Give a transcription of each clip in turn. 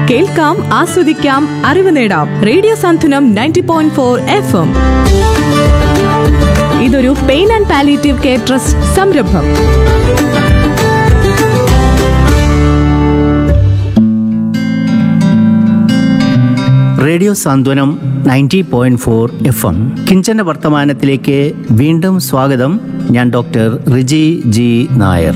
കേൾക്കാം ആസ്വദിക്കാം അറിവ് നേടാം radio Santhwanam ninety point four F M ഇതൊരു pain and palliative care trust സംരംഭം radio Santhwanam ninety point four F M കിഞ്ചന വർത്തമാനത്തിലേക്ക് വീണ്ടും സ്വാഗതം ഞാൻ ഡോക്ടർ റിജി ജി നായർ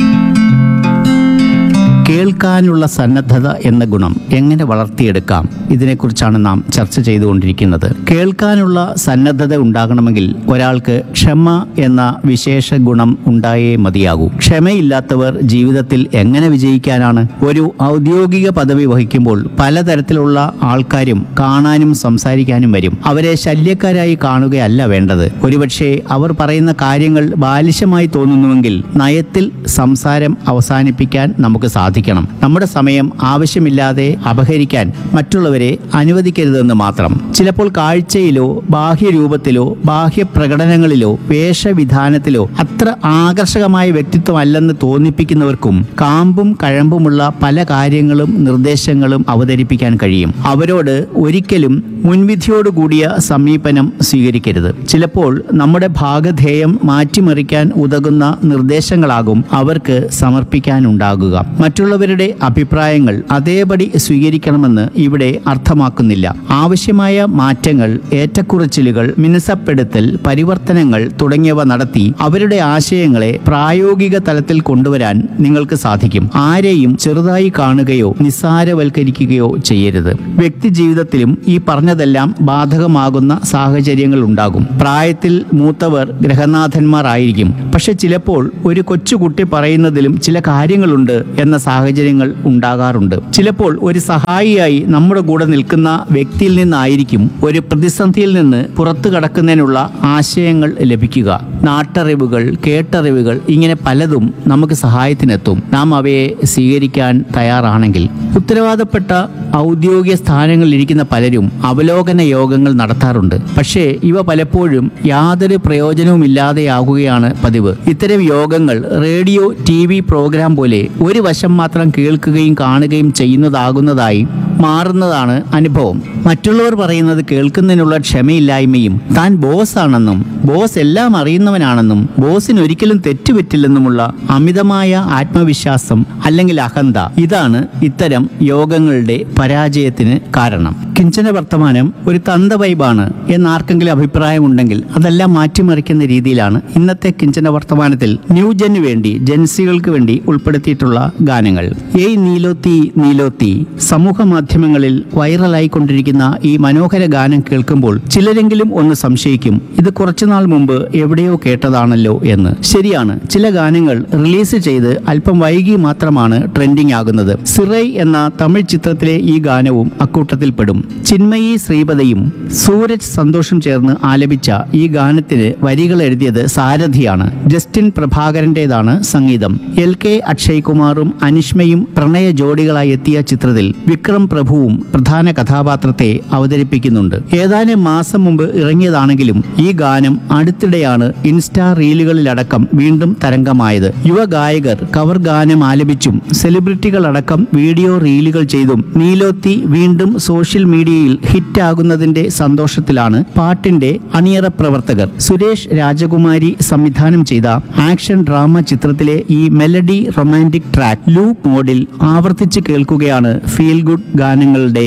കേൾക്കാനുള്ള സന്നദ്ധത എന്ന ഗുണം എങ്ങനെ വളർത്തിയെടുക്കാം ഇതിനെക്കുറിച്ചാണ് നാം ചർച്ച ചെയ്തുകൊണ്ടിരിക്കുന്നത് കേൾക്കാനുള്ള സന്നദ്ധത ഉണ്ടാകണമെങ്കിൽ ഒരാൾക്ക് ക്ഷമ എന്ന വിശേഷ ഗുണം ഉണ്ടായേ മതിയാകൂ ക്ഷമയില്ലാത്തവർ ജീവിതത്തിൽ എങ്ങനെ വിജയിക്കാനാണ് ഒരു ഔദ്യോഗിക പദവി വഹിക്കുമ്പോൾ പലതരത്തിലുള്ള ആൾക്കാരും കാണാനും സംസാരിക്കാനും വരും അവരെ ശല്യക്കാരായി കാണുകയല്ല വേണ്ടത് ഒരുപക്ഷെ അവർ പറയുന്ന കാര്യങ്ങൾ ബാലിശമായി തോന്നുന്നുവെങ്കിൽ നയത്തിൽ സംസാരം അവസാനിപ്പിക്കാൻ നമുക്ക് സാധിക്കണം നമ്മുടെ സമയം ആവശ്യമില്ലാതെ അപഹരിക്കാൻ മറ്റുള്ളവരെ അനുവദിക്കരുതെന്ന് മാത്രം ചിലപ്പോൾ കാഴ്ചയിലോ ബാഹ്യരൂപത്തിലോ ബാഹ്യ പ്രകടനങ്ങളിലോ വേഷവിധാനത്തിലോ അത്ര ആകർഷകമായ വ്യക്തിത്വമല്ലെന്ന് തോന്നിപ്പിക്കുന്നവർക്കും കാമ്പും കഴമ്പുമുള്ള പല കാര്യങ്ങളും നിർദ്ദേശങ്ങളും അവതരിപ്പിക്കാൻ കഴിയും അവരോട് ഒരിക്കലും മുൻവിധിയോടുകൂടിയ സമീപനം സ്വീകരിക്കരുത് ചിലപ്പോൾ നമ്മുടെ ഭാഗധേയം മാറ്റിമറിക്കാൻ ഉതകുന്ന നിർദ്ദേശങ്ങളാകും അവർക്ക് സമർപ്പിക്കാനുണ്ടാകുക മറ്റുള്ളവരുടെ അഭിപ്രായങ്ങൾ അതേപടി സ്വീകരിക്കണമെന്ന് ഇവിടെ അർത്ഥമാക്കുന്നില്ല ആവശ്യമായ മാറ്റങ്ങൾ ഏറ്റക്കുറച്ചിലുകൾ മിനുസപ്പെടുത്തൽ പരിവർത്തനങ്ങൾ തുടങ്ങിയവ നടത്തി അവരുടെ ആശയങ്ങളെ പ്രായോഗിക തലത്തിൽ കൊണ്ടുവരാൻ നിങ്ങൾക്ക് സാധിക്കും ആരെയും ചെറുതായി കാണുകയോ നിസ്സാരവൽക്കരിക്കുകയോ ചെയ്യരുത് വ്യക്തി ജീവിതത്തിലും ഈ പറഞ്ഞതെല്ലാം ബാധകമാകുന്ന സാഹചര്യങ്ങൾ ഉണ്ടാകും പ്രായത്തിൽ മൂത്തവർ ഗ്രഹനാഥന്മാർ ആയിരിക്കും പക്ഷെ ചിലപ്പോൾ ഒരു കൊച്ചുകുട്ടി പറയുന്നതിലും ചില കാര്യങ്ങളുണ്ട് എന്ന സാഹചര്യങ്ങൾ ഉണ്ടാകാറുണ്ട് ചിലപ്പോൾ ഒരു സഹായിയായി നമ്മുടെ കൂടെ നിൽക്കുന്ന വ്യക്തിയിൽ നിന്നായിരിക്കും ഒരു പ്രതിസന്ധിയിൽ നിന്ന് പുറത്തു കടക്കുന്നതിനുള്ള ആശയങ്ങൾ ലഭിക്കുക നാട്ടറിവുകൾ കേട്ടറിവുകൾ ഇങ്ങനെ പലതും നമുക്ക് സഹായത്തിനെത്തും നാം അവയെ സ്വീകരിക്കാൻ തയ്യാറാണെങ്കിൽ ഉത്തരവാദപ്പെട്ട ഔദ്യോഗിക സ്ഥാനങ്ങളിൽ ഇരിക്കുന്ന പലരും അവലോകന യോഗങ്ങൾ നടത്താറുണ്ട് പക്ഷേ ഇവ പലപ്പോഴും യാതൊരു പ്രയോജനവുമില്ലാതെയാകുകയാണ് പതിവ് ഇത്തരം യോഗങ്ങൾ റേഡിയോ ടി വി പ്രോഗ്രാം പോലെ ഒരു വശം മാത്രം കേൾക്കുകയും കാണുകയും ചെയ്യുന്നതാകുന്നതായി മാറുന്നതാണ് അനുഭവം മറ്റുള്ളവർ പറയുന്നത് കേൾക്കുന്നതിനുള്ള ക്ഷമയില്ലായ്മയും താൻ ബോസ് ആണെന്നും ബോസ് എല്ലാം അറിയുന്നവനാണെന്നും ബോസിന് ഒരിക്കലും തെറ്റുപറ്റില്ലെന്നുമുള്ള അമിതമായ ആത്മവിശ്വാസം അല്ലെങ്കിൽ അഹന്ത ഇതാണ് ഇത്തരം യോഗങ്ങളുടെ പരാജയത്തിന് കാരണം കിഞ്ചന വർത്തമാനം ഒരു തന്ത വൈബാണ് എന്നാർക്കെങ്കിലും അഭിപ്രായമുണ്ടെങ്കിൽ അതെല്ലാം മാറ്റിമറിക്കുന്ന രീതിയിലാണ് ഇന്നത്തെ കിഞ്ചന വർത്തമാനത്തിൽ ന്യൂജന് വേണ്ടി ജൻസികൾക്ക് വേണ്ടി ഉൾപ്പെടുത്തിയിട്ടുള്ള ഗാനങ്ങൾ ഏയ് നീലോത്തി നീലോത്തി സമൂഹ മാധ്യമങ്ങളിൽ വൈറലായിക്കൊണ്ടിരിക്കുന്ന ഈ മനോഹര ഗാനം കേൾക്കുമ്പോൾ ചിലരെങ്കിലും ഒന്ന് സംശയിക്കും ഇത് കുറച്ചുനാൾ മുമ്പ് എവിടെയോ കേട്ടതാണല്ലോ എന്ന് ശരിയാണ് ചില ഗാനങ്ങൾ റിലീസ് ചെയ്ത് അല്പം വൈകി മാത്രമാണ് ട്രെൻഡിംഗ് ആകുന്നത് സിറൈ എന്ന തമിഴ് ചിത്രത്തിലെ ഈ ഗാനവും അക്കൂട്ടത്തിൽപ്പെടും ചിന്മയി ശ്രീപതയും സൂരജ് സന്തോഷും ചേർന്ന് ആലപിച്ച ഈ ഗാനത്തിന് വരികൾ എഴുതിയത് സാരഥിയാണ് ജസ്റ്റിൻ പ്രഭാകരന്റേതാണ് സംഗീതം എൽ കെ അക്ഷയ് കുമാറും അനിഷ്മയും പ്രണയ ജോഡികളായി എത്തിയ ചിത്രത്തിൽ വിക്രം പ്രഭുവും പ്രധാന കഥാപാത്രത്തെ അവതരിപ്പിക്കുന്നുണ്ട് ഏതാനും മാസം മുമ്പ് ഇറങ്ങിയതാണെങ്കിലും ഈ ഗാനം അടുത്തിടെയാണ് ഇൻസ്റ്റാ റീലുകളിലടക്കം വീണ്ടും തരംഗമായത് യുവ ഗായകർ കവർ ഗാനം ആലപിച്ചും സെലിബ്രിറ്റികളടക്കം വീഡിയോ റീലുകൾ ചെയ്തും നീലോത്തി വീണ്ടും സോഷ്യൽ മീഡിയയിൽ ഹിറ്റാകുന്നതിന്റെ സന്തോഷത്തിലാണ് പാട്ടിന്റെ അണിയറ പ്രവർത്തകർ സുരേഷ് രാജകുമാരി സംവിധാനം ചെയ്ത ആക്ഷൻ ഡ്രാമ ചിത്രത്തിലെ ഈ മെലഡി റൊമാൻറ്റിക് ട്രാക്ക് ലൂപ്പ് മോഡിൽ ആവർത്തിച്ച് കേൾക്കുകയാണ് ഫീൽ ഗുഡ് ഗാനങ്ങളുടെ